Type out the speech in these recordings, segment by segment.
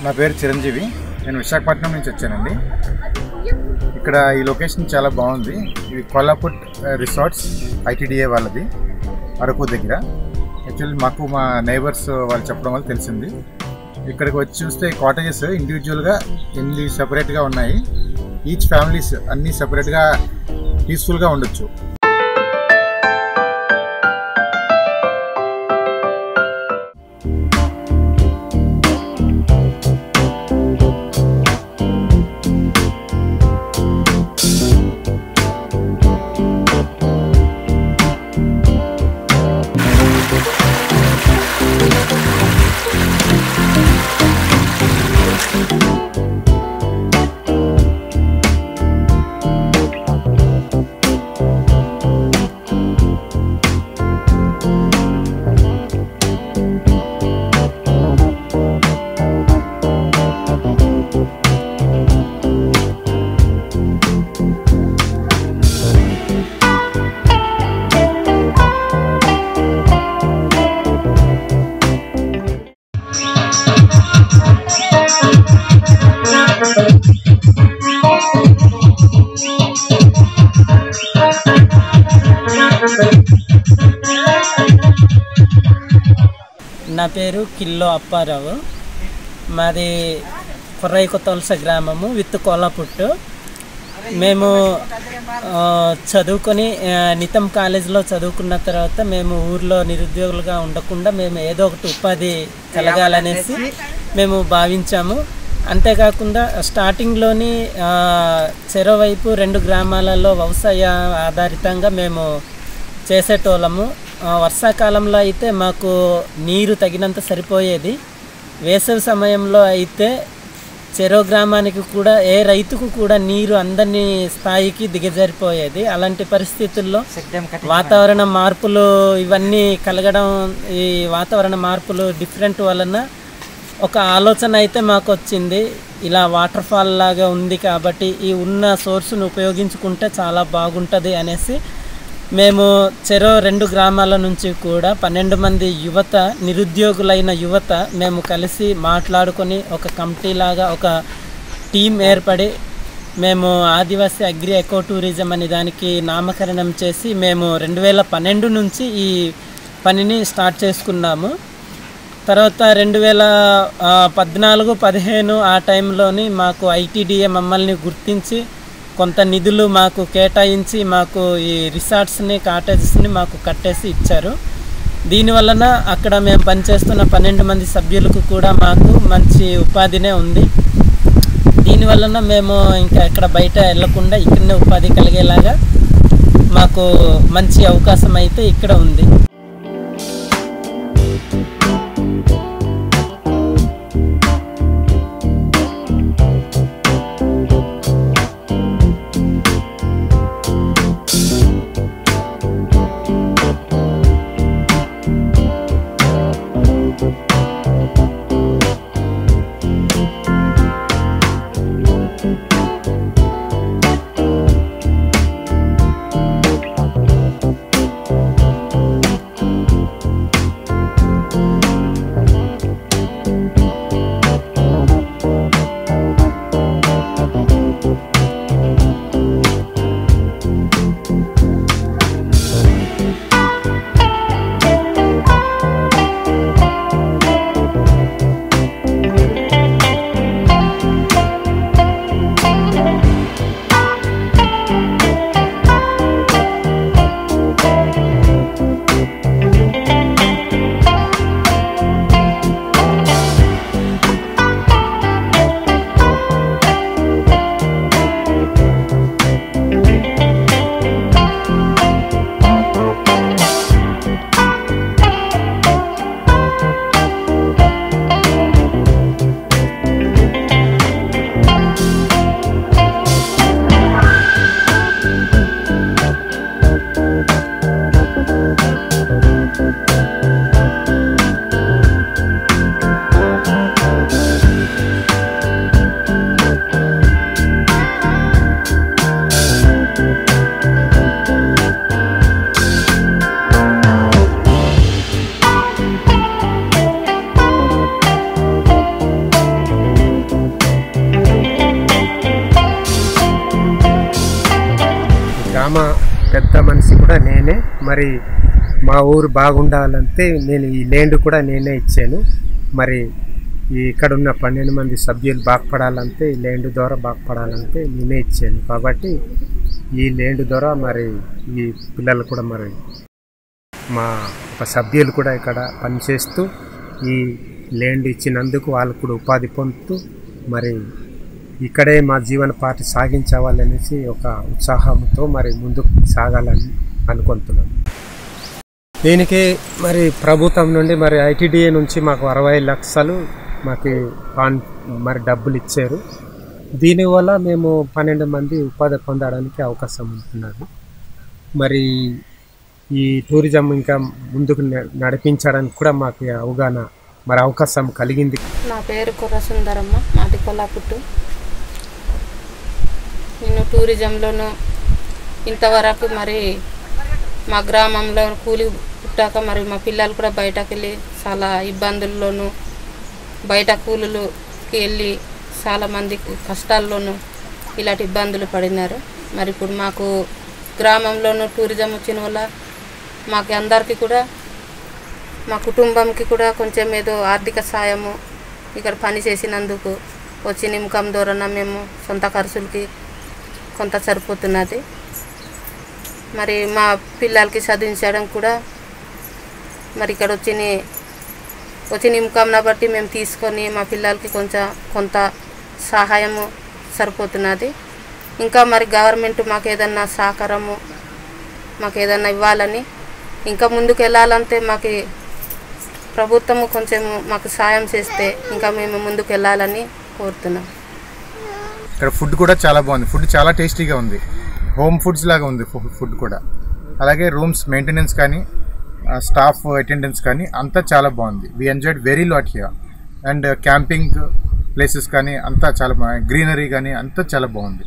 నా పేరు చిరంజీవి నేను విశాఖపట్నం నుంచి వచ్చానండి ఇక్కడ ఈ లొకేషన్ చాలా బాగుంది ఇది కొల్లాపుట్ రిసార్ట్స్ ఐటీడీఏ వాళ్ళది అరకు దగ్గర యాక్చువల్లీ మాకు మా నైబర్స్ వాళ్ళు చెప్పడం వల్ల తెలిసింది ఇక్కడికి వచ్చి చూస్తే కాటేజెస్ ఇండివిజువల్గా ఎనిమిది సెపరేట్గా ఉన్నాయి ఈచ్ ఫ్యామిలీస్ అన్నీ సెపరేట్గా పీస్ఫుల్గా ఉండొచ్చు నా పేరు కిల్లో అప్పారావు మాది కుర్రయ్య కొత్తవలస గ్రామము విత్ కోలాపుట్టు మేము ఆ, చదువుకొని ఆ, నితం కాలేజీలో చదువుకున్న తర్వాత మేము ఊర్లో నిరుద్యోగులుగా ఉండకుండా మేము ఏదో ఒకటి ఉపాధి కలగాలనేసి మేము భావించాము అంతేకాకుండా స్టార్టింగ్లోని ఆ, చెరోవైపు రెండు గ్రామాలలో వ్యవసాయ ఆధారితంగా మేము చేసేటోళ్ళము ఆ, వర్షాకాలంలో అయితే మాకు నీరు తగినంత సరిపోయేది వేసవి సమయంలో అయితే చెరో గ్రామానికి కూడా ఏ రైతుకు కూడా నీరు అందని స్థాయికి దిగజారిపోయేది అలాంటి పరిస్థితుల్లో వాతావరణ మార్పులు ఇవన్నీ కలగడం ఈ వాతావరణ మార్పులు డిఫరెంట్ వలన ఒక ఆలోచన అయితే మాకు వచ్చింది ఇలా వాటర్ ఫాల్ లాగా ఉంది కాబట్టి ఈ ఉన్న సోర్స్ను ఉపయోగించుకుంటే చాలా బాగుంటుంది అనేసి మేము చెరో రెండు గ్రామాల నుంచి కూడా పన్నెండు మంది యువత నిరుద్యోగులైన యువత మేము కలిసి మాట్లాడుకొని ఒక కమిటీ లాగా ఒక టీం ఏర్పడి మేము ఆదివాసీ అగ్రి ఎకో టూరిజం అనే దానికి నామకరణం చేసి మేము రెండు వేల పన్నెండు నుంచి ఈ పనిని స్టార్ట్ చేసుకున్నాము తర్వాత రెండు వేల ఆ, పద్నాలుగు పదిహేను ఆ టైంలోని మాకు ఐటీడీఏ మమ్మల్ని గుర్తించి కొంత నిధులు మాకు కేటాయించి మాకు ఈ రిసార్ట్స్ని కాటేజెస్ని మాకు కట్టేసి ఇచ్చారు దీనివలన అక్కడ మేము పనిచేస్తున్న పన్నెండు మంది సభ్యులకు కూడా మాకు మంచి ఉపాధినే ఉంది దీనివలన మేము ఇంకా ఎక్కడ బయట వెళ్ళకుండా ఇక్కడనే ఉపాధి కలిగేలాగా మాకు మంచి అవకాశం అయితే ఇక్కడ ఉంది పెద్ద మనిషి కూడా నేనే మరి మా ఊరు బాగుండాలంటే నేను ఈ ల్యాండ్ కూడా నేనే ఇచ్చాను మరి ఈ ఇక్కడ ఉన్న పన్నెండు మంది సభ్యులు బాగుపడాలంటే ఈ ల్యాండ్ ద్వారా బాగుపడాలంటే నేనే ఇచ్చాను కాబట్టి ఈ ల్యాండ్ ద్వారా మరి ఈ పిల్లలు కూడా మరి మా ఒక సభ్యులు కూడా ఇక్కడ పనిచేస్తూ ఈ ల్యాండ్ ఇచ్చినందుకు వాళ్ళు కూడా ఉపాధి పొందుతూ మరి ఇక్కడే మా జీవన పాటి సాగించవాలనేసి ఒక ఉత్సాహంతో మరి ముందుకు సాగాలని అనుకుంటున్నాం దీనికి మరి ప్రభుత్వం నుండి మరి ఐటీడీఏ నుంచి మాకు అరవై లక్షలు మాకు కాన్ మరి డబ్బులు ఇచ్చారు దీనివల్ల మేము పన్నెండు మంది ఉపాధి పొందడానికి అవకాశం ఉంటున్నది మరి ఈ టూరిజం ఇంకా ముందుకు న- నడిపించడానికి కూడా మాకు అవగాహన మరి అవకాశం కలిగింది నా పేరు కుర్ర సుందరమ్మ మాది కొల్లాపుట్టు నేను టూరిజంలోను ఇంతవరకు మరి మా గ్రామంలో కూలి పుట్టాక మరి మా పిల్లలు కూడా బయటకు వెళ్ళి చాలా ఇబ్బందుల్లోనూ బయట కూలీలకి వెళ్ళి చాలా మంది కష్టాల్లోనూ ఇలాంటి ఇబ్బందులు పడినారు మరి ఇప్పుడు మాకు గ్రామంలోనూ టూరిజం వచ్చిన వల్ల మాకు అందరికీ కూడా మా కుటుంబంకి కూడా కొంచెం ఏదో ఆర్థిక సాయము ఇక్కడ పని చేసినందుకు వచ్చిన ఇన్కమ్ ద్వారా మేము సొంత ఖర్చులకి కొంత సరిపోతున్నది మరి మా పిల్లలకి చదివించడం కూడా మరి ఇక్కడ వచ్చిన వచ్చిన ఇన్కమ్ని బట్టి మేము తీసుకొని మా పిల్లలకి కొంచెం కొంత సహాయము సరిపోతున్నది ఇంకా మరి గవర్నమెంట్ మాకు ఏదన్నా సహకారము మాకు ఏదన్నా ఇవ్వాలని ఇంకా ముందుకు వెళ్ళాలంటే మాకు ప్రభుత్వము కొంచెం మాకు సాయం చేస్తే ఇంకా మేము ముందుకు వెళ్ళాలని కోరుతున్నాం ఇక్కడ ఫుడ్ కూడా చాలా బాగుంది ఫుడ్ చాలా టేస్టీగా ఉంది హోమ్ ఫుడ్స్ లాగా ఉంది ఫు- ఫుడ్ కూడా అలాగే రూమ్స్ మెయింటెనెన్స్ కానీ స్టాఫ్ అటెండెన్స్ కానీ అంతా చాలా బాగుంది we enjoyed very lot here and camping places కానీ అంతా చాలా బాగుంది గ్రీనరీ కానీ అంతా చాలా బాగుంది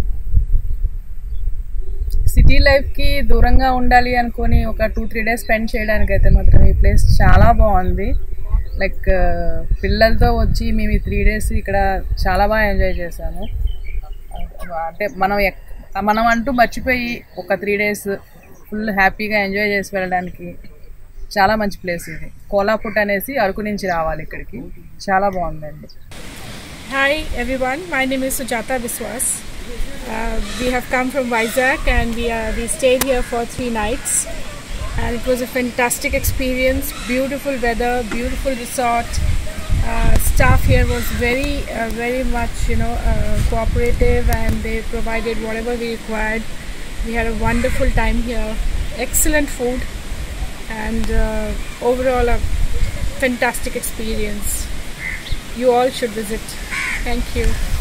సిటీ లైఫ్కి దూరంగా ఉండాలి అనుకొని ఒక టూ త్రీ డేస్ స్పెండ్ చేయడానికి అయితే మాత్రం ఈ ప్లేస్ చాలా బాగుంది లైక్ పిల్లలతో వచ్చి మేము ఈ త్రీ డేస్ ఇక్కడ చాలా బాగా ఎంజాయ్ చేసాము అంటే మనం ఎక్ మనం అంటూ మర్చిపోయి ఒక త్రీ డేస్ ఫుల్ హ్యాపీగా ఎంజాయ్ చేసి వెళ్ళడానికి చాలా మంచి ప్లేస్ ఇది కోలాపుట్ అనేసి అరకు నుంచి రావాలి ఇక్కడికి చాలా బాగుందండి Hi everyone, my name is Sujata Biswas. Uh, we have come from Vizag and we, uh, we stayed here for three nights. And it was a fantastic experience, beautiful weather, beautiful resort. Uh, staff here was very, uh, very much, you know, uh, cooperative and they provided whatever we required. We had a wonderful time here, excellent food, and uh, overall a fantastic experience. You all should visit. Thank you.